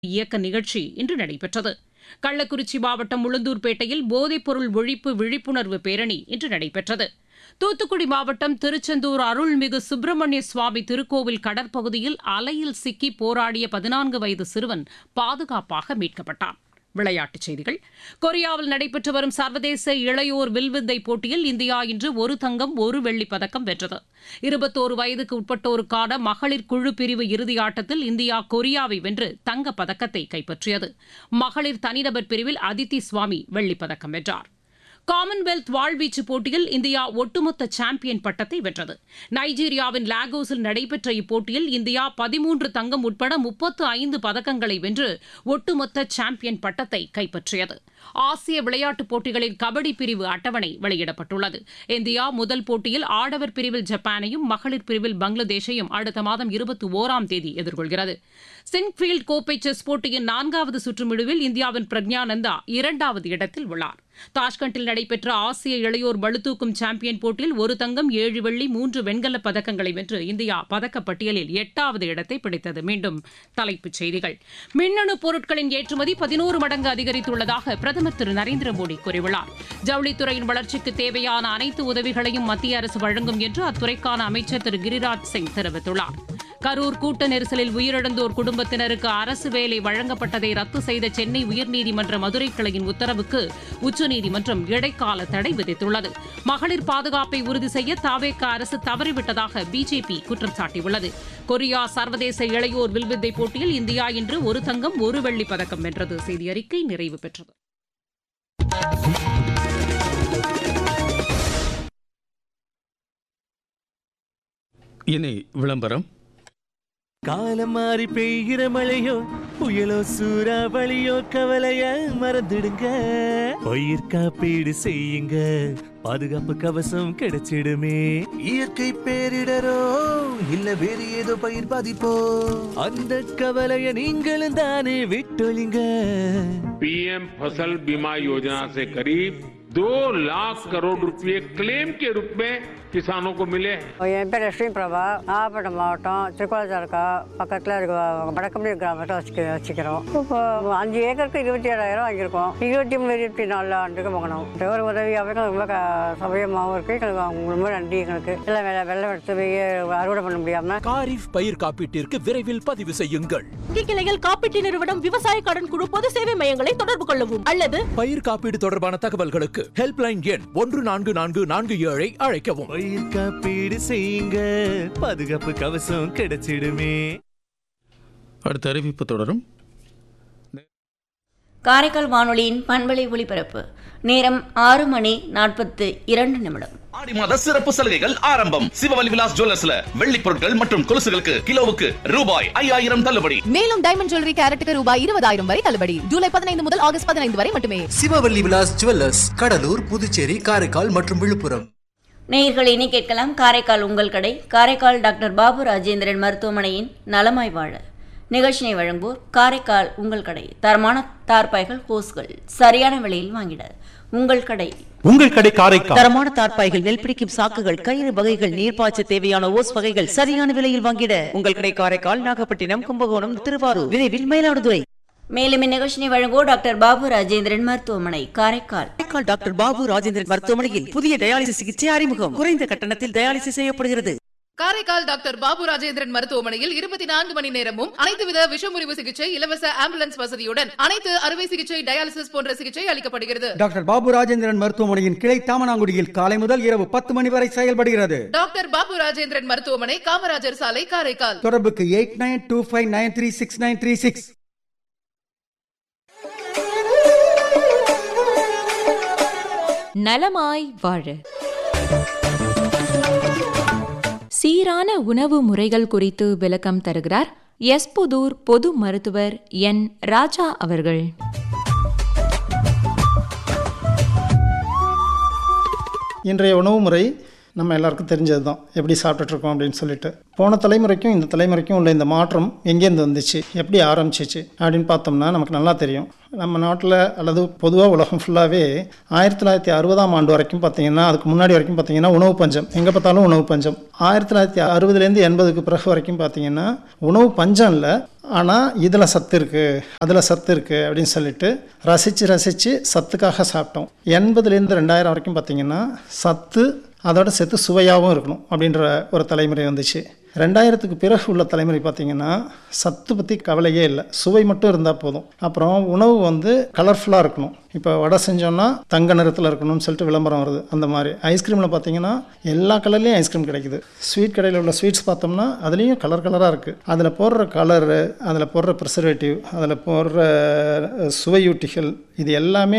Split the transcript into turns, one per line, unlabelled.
இயக்க நிகழ்ச்சி இன்று நடைபெற்றது கள்ளக்குறிச்சி மாவட்டம் உளுந்தூர்பேட்டையில் போதைப்பொருள் ஒழிப்பு விழிப்புணர்வு பேரணி இன்று நடைபெற்றது தூத்துக்குடி மாவட்டம் திருச்செந்தூர் அருள்மிகு சுப்பிரமணிய சுவாமி திருக்கோவில் கடற்பகுதியில் அலையில் சிக்கி போராடிய பதினான்கு வயது சிறுவன் பாதுகாப்பாக மீட்கப்பட்டான் விளையாட்டுச் செய்திகள் கொரியாவில் நடைபெற்று வரும் சர்வதேச இளையோர் வில்வித்தை போட்டியில் இந்தியா இன்று ஒரு தங்கம் ஒரு வெள்ளிப் பதக்கம் வென்றது இருபத்தோரு வயதுக்கு உட்பட்டோருக்கான மகளிர் குழு பிரிவு இறுதி ஆட்டத்தில் இந்தியா கொரியாவை வென்று தங்கப் பதக்கத்தை கைப்பற்றியது மகளிர் தனிநபர் பிரிவில் அதித்தி சுவாமி வெள்ளிப் பதக்கம் வென்றார் காமன்வெல்த் வாழ்வீச்சு போட்டியில் இந்தியா ஒட்டுமொத்த சாம்பியன் பட்டத்தை வென்றது நைஜீரியாவின் லாகோஸில் நடைபெற்ற இப்போட்டியில் இந்தியா பதிமூன்று தங்கம் உட்பட முப்பத்து ஐந்து பதக்கங்களை வென்று ஒட்டுமொத்த சாம்பியன் பட்டத்தை கைப்பற்றியது ஆசிய விளையாட்டுப் போட்டிகளின் கபடி பிரிவு அட்டவணை வெளியிடப்பட்டுள்ளது இந்தியா முதல் போட்டியில் ஆடவர் பிரிவில் ஜப்பானையும் மகளிர் பிரிவில் பங்களாதேஷையும் அடுத்த மாதம் இருபத்தி ஓராம் தேதி எதிர்கொள்கிறது சின்ஃபீல்ட் கோப்பை செஸ் போட்டியின் நான்காவது சுற்றுமிடுவில் இந்தியாவின் பிரக்ஞானந்தா இரண்டாவது இடத்தில் உள்ளார் தாஷ்கண்டில் நடைபெற்ற ஆசிய இளையோர் பளுதூக்கும் சாம்பியன் போட்டியில் ஒரு தங்கம் ஏழு வெள்ளி மூன்று வெண்கலப் பதக்கங்களை வென்று இந்தியா பதக்கப்பட்டியலில் எட்டாவது இடத்தை பிடித்தது மீண்டும் தலைப்புச் செய்திகள் மின்னணு பொருட்களின் ஏற்றுமதி பதினோரு மடங்கு அதிகரித்துள்ளதாக பிரதமர் திரு நரேந்திர மோடி கூறியுள்ளார் ஜவுளித்துறையின் வளர்ச்சிக்கு தேவையான அனைத்து உதவிகளையும் மத்திய அரசு வழங்கும் என்று அத்துறைக்கான அமைச்சர் திரு கிரிராஜ் சிங் தெரிவித்துள்ளார் கரூர் கூட்ட நெரிசலில் உயிரிழந்தோர் குடும்பத்தினருக்கு அரசு வேலை வழங்கப்பட்டதை ரத்து செய்த சென்னை உயர்நீதிமன்ற மதுரை கிளையின் உத்தரவுக்கு உச்சநீதிமன்றம் இடைக்கால தடை விதித்துள்ளது மகளிர் பாதுகாப்பை உறுதி செய்ய தாவேக அரசு தவறிவிட்டதாக பிஜேபி குற்றம் சாட்டியுள்ளது கொரியா சர்வதேச இளையோர் வில்வித்தை போட்டியில் இந்தியா இன்று ஒரு தங்கம் ஒரு வெள்ளிப் பதக்கம் வென்றது செய்தி அறிக்கை நிறைவு பெற்றது
இனி விளம்பரம்
காலம் மாறி பெய்கிற மழையோ புயலோ சூறாவளியோ கவலைய மறந்துடுங்க பயிர் காப்பீடு செய்யுங்க பாதுகாப்பு கவசம் கிடைச்சிடுமே
இயற்கை பேரிடரோ இல்ல வேறு ஏதோ பயிர் பாதிப்போ
அந்த கவலைய நீங்களும் தானே விட்டொழிங்க
पीएम फसल बीमा योजना से करीब दो लाख करोड़ रुपए क्लेम के रूप में किसानों को मिले हैं
என் பேர் லட்சுமி பிரபா நாகப்பட்டினம் மாவட்டம் திருக்கோளத்தாலுக்கா பக்கத்தில் இருக்க வடக்கம்பி கிராமத்தை வச்சுக்க வச்சுக்கிறோம் இப்போ அஞ்சு ஏக்கருக்கு இருபத்தி ஏழாயிரம் வாங்கியிருக்கோம் இருபத்தி மூணு இருபத்தி நாலு ஆண்டுக்கு வாங்கினோம் இந்த ஒரு உதவியாகவும் ரொம்ப க சௌகரியமாகவும் இருக்குது எங்களுக்கு அவங்க ரொம்ப நன்றி எங்களுக்கு எல்லாம் வெள்ளம் வெள்ளம் எடுத்து போய் அறுவடை பண்ண முடியாமல்
காரிஃப் பயிர் காப்பீட்டிற்கு விரைவில் பதிவு செய்யுங்கள்
வங்கி கிளையில் காப்பீட்டு நிறுவனம் விவசாய கடன் குழு பொது சேவை மையங்களை தொடர்பு கொள்ளவும் அல்லது
பயிர் காப்பீடு தொடர்பான தகவல்களுக்கு ஹெல்ப்லைன் எண் ஒன்று நான்கு நான்கு நான்கு ஏழை அழைக்கவும்
பயிர் காப்பீடு செய்யுங்க பாதுகாப்பு கவசம் கிடைச்சிடுமே
அடுத்த அறிவிப்பு தொடரும்
காரைக்கால் வானொலியின் பண்பலை ஒளிபரப்பு நேரம் ஆறு மணி நாற்பத்து இரண்டு நிமிடம்
ஆடி மாத சிறப்பு சலுகைகள் ஆரம்பம் சிவவலி விலாஸ் ஜுவல்லர்ஸ்ல வெள்ளி பொருட்கள் மற்றும் கொலுசுகளுக்கு கிலோவுக்கு ரூபாய் ஐயாயிரம் தள்ளுபடி
மேலும் டைமண்ட் ஜுவல்லரி கேரட்டுக்கு ரூபாய் இருபதாயிரம் வரை தள்ளுபடி ஜூலை பதினைந்து முதல் ஆகஸ்ட் பதினைந்து வரை மட்டுமே
சிவவல்லி விலாஸ் ஜுவல்லர்ஸ் கடலூர் புதுச்சேரி காரைக்கால் மற்றும் விழுப்புரம்
நேயர்கள் இனி கேட்கலாம் காரைக்கால் உங்கள் கடை காரைக்கால் டாக்டர் பாபு ராஜேந்திரன் மருத்துவமனையின் நலமாய் வாழ நிகழ்ச்சியை வழங்குவோர் காரைக்கால் உங்கள் கடை தரமான தார்பாய்கள் ஹோஸ்கள் சரியான விலையில் வாங்கிட உங்கள் கடை
உங்கள் கடை காரைக்கால்
தரமான தார்ப்பாய்கள் நெல் பிடிக்கும் சாக்குகள் கயிறு வகைகள் நீர்ப்பாய்ச்ச தேவையான ஓஸ் வகைகள் சரியான விலையில் வாங்கிட உங்கள் கடை காரைக்கால் நாகப்பட்டினம் கும்பகோணம் திருவாரூர் விரைவில் மயிலாடுதுறை
மேலும் இந்நிகழ்ச்சியை வழங்குவோர் டாக்டர் பாபு ராஜேந்திரன் மருத்துவமனை காரைக்கால்
காரைக்கால் டாக்டர் பாபு ராஜேந்திரன் மருத்துவமனையில் புதிய டயாலிசிஸ் சிகிச்சை அறிமுகம் குறைந்த கட்டணத்தில் டயாலிசிஸ் செய்யப்படுகிறது
காரைக்கால் டாக்டர் பாபு ராஜேந்திரன் மருத்துவமனையில் இருபத்தி நான்கு மணி நேரமும் அனைத்து வித விஷமுறிவு சிகிச்சை இலவச ஆம்புலன்ஸ் வசதியுடன் அனைத்து அறுவை சிகிச்சை டயாலிசிஸ் போன்ற சிகிச்சை அளிக்கப்படுகிறது
டாக்டர் பாபு ராஜேந்திரன் மருத்துவமனையின் கிளை தாமனாங்குடியில் காலை முதல் இரவு பத்து மணி வரை செயல்படுகிறது
டாக்டர் பாபு ராஜேந்திரன் மருத்துவமனை காமராஜர் சாலை காரைக்கால்
தொடர்புக்கு eight nine two five nine three six nine three six
நலமாய் வாழ சீரான உணவு முறைகள் குறித்து விளக்கம் தருகிறார் எஸ்புதூர் பொது மருத்துவர் என் ராஜா அவர்கள்
இன்றைய உணவு முறை நம்ம எல்லாருக்கும் தெரிஞ்சது தான் எப்படி சாப்பிட்டுட்ருக்கோம் அப்படின்னு சொல்லிட்டு போன தலைமுறைக்கும் இந்த தலைமுறைக்கும் உள்ள இந்த மாற்றம் எங்கேருந்து வந்துச்சு எப்படி ஆரம்பிச்சிச்சு அப்படின்னு பார்த்தோம்னா நமக்கு நல்லா தெரியும் நம்ம நாட்டில் அல்லது பொதுவாக உலகம் ஃபுல்லாகவே ஆயிரத்தி தொள்ளாயிரத்தி அறுபதாம் ஆண்டு வரைக்கும் பார்த்தீங்கன்னா அதுக்கு முன்னாடி வரைக்கும் பார்த்தீங்கன்னா உணவு பஞ்சம் எங்கே பார்த்தாலும் உணவு பஞ்சம் ஆயிரத்தி தொள்ளாயிரத்தி அறுபதுலேருந்து எண்பதுக்கு பிறகு வரைக்கும் பார்த்தீங்கன்னா உணவு பஞ்சம் இல்லை ஆனால் இதில் சத்து இருக்குது அதில் சத்து இருக்குது அப்படின்னு சொல்லிட்டு ரசித்து ரசித்து சத்துக்காக சாப்பிட்டோம் எண்பதுலேருந்து ரெண்டாயிரம் வரைக்கும் பார்த்தீங்கன்னா சத்து அதோட சேர்த்து சுவையாகவும் இருக்கணும் அப்படின்ற ஒரு தலைமுறை வந்துச்சு ரெண்டாயிரத்துக்கு பிறகு உள்ள தலைமுறை பார்த்திங்கன்னா சத்து பற்றி கவலையே இல்லை சுவை மட்டும் இருந்தால் போதும் அப்புறம் உணவு வந்து கலர்ஃபுல்லாக இருக்கணும் இப்போ வடை செஞ்சோன்னா தங்க நிறத்தில் இருக்கணும்னு சொல்லிட்டு விளம்பரம் வருது அந்த மாதிரி ஐஸ்கிரீமில் பார்த்தீங்கன்னா எல்லா கலர்லேயும் ஐஸ்கிரீம் கிடைக்குது ஸ்வீட் கடையில் உள்ள ஸ்வீட்ஸ் பார்த்தோம்னா அதுலேயும் கலர் கலராக இருக்குது அதில் போடுற கலரு அதில் போடுற ப்ரிசர்வேட்டிவ் அதில் போடுற சுவையூட்டிகள் இது எல்லாமே